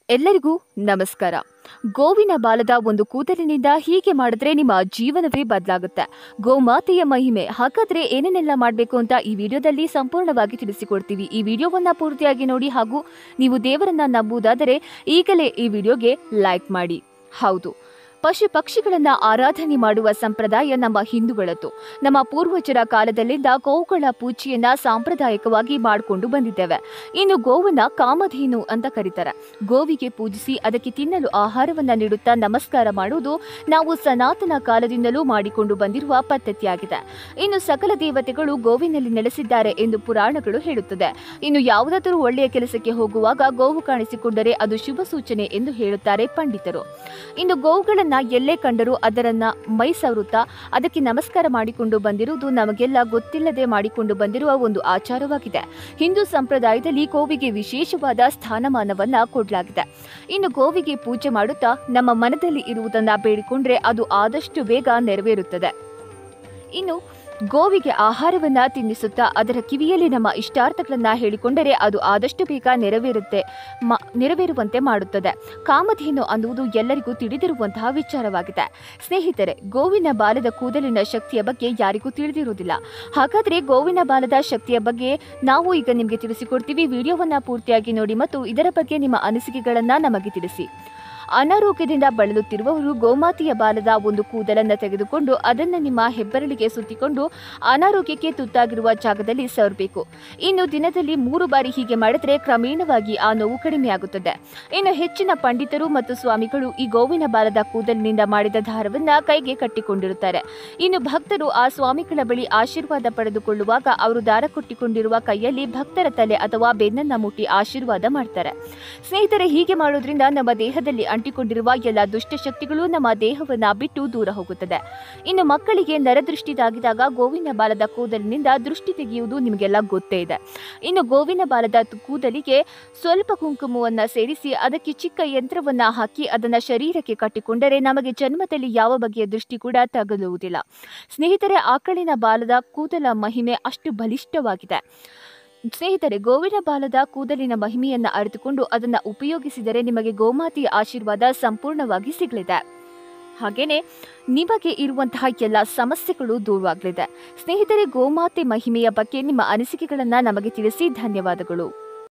ಎಲ್ಲರಿಗೂ ನಮಸ್ಕಾರ ಗೋವಿನ ಬಾಲದ ಒಂದು ಕೂದಲಿನಿಂದ ಹೀಗೆ ಮಾಡಿದ್ರೆ ನಿಮ್ಮ ಜೀವನವೇ ಬದಲಾಗುತ್ತೆ ಗೋಮಾತೆಯ ಮಹಿಮೆ ಹಾಗಾದ್ರೆ ಏನೇನೆಲ್ಲ ಮಾಡಬೇಕು ಅಂತ ಈ ವಿಡಿಯೋದಲ್ಲಿ ಸಂಪೂರ್ಣವಾಗಿ ತಿಳಿಸಿಕೊಡ್ತೀವಿ ಈ ವಿಡಿಯೋವನ್ನ ಪೂರ್ತಿಯಾಗಿ ನೋಡಿ ಹಾಗೂ ನೀವು ದೇವರನ್ನ ನಂಬುವುದಾದರೆ ಈಗಲೇ ಈ ವಿಡಿಯೋಗೆ ಲೈಕ್ ಮಾಡಿ ಹೌದು ಪಶು ಪಕ್ಷಿಗಳನ್ನ ಆರಾಧನೆ ಮಾಡುವ ಸಂಪ್ರದಾಯ ನಮ್ಮ ಹಿಂದೂಗಳದ್ದು ನಮ್ಮ ಪೂರ್ವಜರ ಕಾಲದಲ್ಲಿಂದ ಗೋವುಗಳ ಪೂಜೆಯನ್ನ ಸಾಂಪ್ರದಾಯಿಕವಾಗಿ ಮಾಡಿಕೊಂಡು ಬಂದಿದ್ದೇವೆ ಇನ್ನು ಗೋವನ್ನ ಕಾಮಧೇನು ಅಂತ ಕರೀತಾರೆ ಗೋವಿಗೆ ಪೂಜಿಸಿ ಅದಕ್ಕೆ ತಿನ್ನಲು ಆಹಾರವನ್ನ ನೀಡುತ್ತಾ ನಮಸ್ಕಾರ ಮಾಡುವುದು ನಾವು ಸನಾತನ ಕಾಲದಿಂದಲೂ ಮಾಡಿಕೊಂಡು ಬಂದಿರುವ ಪದ್ಧತಿಯಾಗಿದೆ ಇನ್ನು ಸಕಲ ದೇವತೆಗಳು ಗೋವಿನಲ್ಲಿ ನೆಲೆಸಿದ್ದಾರೆ ಎಂದು ಪುರಾಣಗಳು ಹೇಳುತ್ತದೆ ಇನ್ನು ಯಾವುದಾದರೂ ಒಳ್ಳೆಯ ಕೆಲಸಕ್ಕೆ ಹೋಗುವಾಗ ಗೋವು ಕಾಣಿಸಿಕೊಂಡರೆ ಅದು ಶುಭ ಸೂಚನೆ ಎಂದು ಹೇಳುತ್ತಾರೆ ಪಂಡಿತರು ಇನ್ನು ಗೋವುಗಳನ್ನ ಎಲ್ಲೇ ಕಂಡರೂ ಅದರನ್ನ ಮೈ ಸವರುತ್ತಾ ಅದಕ್ಕೆ ನಮಸ್ಕಾರ ಮಾಡಿಕೊಂಡು ಬಂದಿರುವುದು ನಮಗೆಲ್ಲ ಗೊತ್ತಿಲ್ಲದೆ ಮಾಡಿಕೊಂಡು ಬಂದಿರುವ ಒಂದು ಆಚಾರವಾಗಿದೆ ಹಿಂದೂ ಸಂಪ್ರದಾಯದಲ್ಲಿ ಗೋವಿಗೆ ವಿಶೇಷವಾದ ಸ್ಥಾನಮಾನವನ್ನ ಕೊಡಲಾಗಿದೆ ಇನ್ನು ಗೋವಿಗೆ ಪೂಜೆ ಮಾಡುತ್ತಾ ನಮ್ಮ ಮನದಲ್ಲಿ ಇರುವುದನ್ನ ಬೇಡಿಕೊಂಡ್ರೆ ಅದು ಆದಷ್ಟು ಬೇಗ ನೆರವೇರುತ್ತದೆ ಇನ್ನು ಗೋವಿಗೆ ಆಹಾರವನ್ನ ತಿನ್ನಿಸುತ್ತಾ ಅದರ ಕಿವಿಯಲ್ಲಿ ನಮ್ಮ ಇಷ್ಟಾರ್ಥಗಳನ್ನ ಹೇಳಿಕೊಂಡರೆ ಅದು ಆದಷ್ಟು ಬೇಗ ನೆರವೇರುತ್ತೆ ಮ- ನೆರವೇರುವಂತೆ ಮಾಡುತ್ತದೆ ಕಾಮಧೇನು ಅನ್ನುವುದು ಎಲ್ಲರಿಗೂ ತಿಳಿದಿರುವಂತಹ ವಿಚಾರವಾಗಿದೆ ಸ್ನೇಹಿತರೆ ಗೋವಿನ ಬಾಲದ ಕೂದಲಿನ ಶಕ್ತಿಯ ಬಗ್ಗೆ ಯಾರಿಗೂ ತಿಳಿದಿರುವುದಿಲ್ಲ ಹಾಗಾದ್ರೆ ಗೋವಿನ ಬಾಲದ ಶಕ್ತಿಯ ಬಗ್ಗೆ ನಾವು ಈಗ ನಿಮಗೆ ತಿಳಿಸಿಕೊಡ್ತೀವಿ ವಿಡಿಯೋವನ್ನ ಪೂರ್ತಿಯಾಗಿ ನೋಡಿ ಮತ್ತು ಇದರ ಬಗ್ಗೆ ನಿಮ್ಮ ಅನಿಸಿಕೆಗಳನ್ನ ನಮಗೆ ತಿಳಿಸಿ ಅನಾರೋಗ್ಯದಿಂದ ಬಳಲುತ್ತಿರುವವರು ಗೋಮಾತೆಯ ಬಾಲದ ಒಂದು ಕೂದಲನ್ನ ತೆಗೆದುಕೊಂಡು ಅದನ್ನು ನಿಮ್ಮ ಹೆಬ್ಬರಳಿಗೆ ಸುತ್ತಿಕೊಂಡು ಅನಾರೋಗ್ಯಕ್ಕೆ ತುತ್ತಾಗಿರುವ ಜಾಗದಲ್ಲಿ ಸವರಬೇಕು ಇನ್ನು ದಿನದಲ್ಲಿ ಮೂರು ಬಾರಿ ಹೀಗೆ ಮಾಡಿದ್ರೆ ಕ್ರಮೇಣವಾಗಿ ಆ ನೋವು ಕಡಿಮೆಯಾಗುತ್ತದೆ ಇನ್ನು ಹೆಚ್ಚಿನ ಪಂಡಿತರು ಮತ್ತು ಸ್ವಾಮಿಗಳು ಈ ಗೋವಿನ ಬಾಲದ ಕೂದಲಿನಿಂದ ಮಾಡಿದ ದಾರವನ್ನ ಕೈಗೆ ಕಟ್ಟಿಕೊಂಡಿರುತ್ತಾರೆ ಇನ್ನು ಭಕ್ತರು ಆ ಸ್ವಾಮಿಗಳ ಬಳಿ ಆಶೀರ್ವಾದ ಪಡೆದುಕೊಳ್ಳುವಾಗ ಅವರು ದಾರ ಕೊಟ್ಟಿಕೊಂಡಿರುವ ಕೈಯಲ್ಲಿ ಭಕ್ತರ ತಲೆ ಅಥವಾ ಬೆನ್ನನ್ನ ಮುಟ್ಟಿ ಆಶೀರ್ವಾದ ಮಾಡ್ತಾರೆ ಸ್ನೇಹಿತರೆ ಹೀಗೆ ಮಾಡೋದ್ರಿಂದ ನಮ್ಮ ದೇಹದಲ್ಲಿ ಅಂಟಿಕೊಂಡಿರುವ ಎಲ್ಲ ದುಷ್ಟಶಕ್ತಿಗಳು ನಮ್ಮ ದೇಹವನ್ನ ಬಿಟ್ಟು ದೂರ ಹೋಗುತ್ತದೆ ಇನ್ನು ಮಕ್ಕಳಿಗೆ ನರದೃಷ್ಟಿ ತಾಗಿದಾಗ ಗೋವಿನ ಬಾಲದ ಕೂದಲಿನಿಂದ ದೃಷ್ಟಿ ತೆಗೆಯುವುದು ನಿಮಗೆಲ್ಲ ಗೊತ್ತೇ ಇದೆ ಇನ್ನು ಗೋವಿನ ಬಾಲದ ತು- ಕೂದಲಿಗೆ ಸ್ವಲ್ಪ ಕುಂಕುಮವನ್ನ ಸೇರಿಸಿ ಅದಕ್ಕೆ ಚಿಕ್ಕ ಯಂತ್ರವನ್ನ ಹಾಕಿ ಅದನ್ನ ಶರೀರಕ್ಕೆ ಕಟ್ಟಿಕೊಂಡರೆ ನಮಗೆ ಜನ್ಮದಲ್ಲಿ ಯಾವ ಬಗೆಯ ದೃಷ್ಟಿ ಕೂಡ ತಗಲುವುದಿಲ್ಲ ಸ್ನೇಹಿತರೆ ಆಕಳಿನ ಬಾಲದ ಕೂದಲ ಮಹಿಮೆ ಅಷ್ಟು ಬಲಿಷ್ಠವಾಗಿದೆ ಸ್ನೇಹಿತರೆ ಗೋವಿನ ಬಾಲದ ಕೂದಲಿನ ಮಹಿಮೆಯನ್ನ ಅರಿತುಕೊಂಡು ಅದನ್ನ ಉಪಯೋಗಿಸಿದರೆ ನಿಮಗೆ ಗೋಮಾತೆಯ ಆಶೀರ್ವಾದ ಸಂಪೂರ್ಣವಾಗಿ ಸಿಗಲಿದೆ ಹಾಗೇನೆ ನಿಮಗೆ ಇರುವಂತಹ ಎಲ್ಲ ಸಮಸ್ಯೆಗಳು ದೂರವಾಗಲಿದೆ ಸ್ನೇಹಿತರೆ ಗೋಮಾತೆ ಮಹಿಮೆಯ ಬಗ್ಗೆ ನಿಮ್ಮ ಅನಿಸಿಕೆಗಳನ್ನ ನಮಗೆ ತಿಳಿಸಿ ಧನ್ಯವಾದಗಳು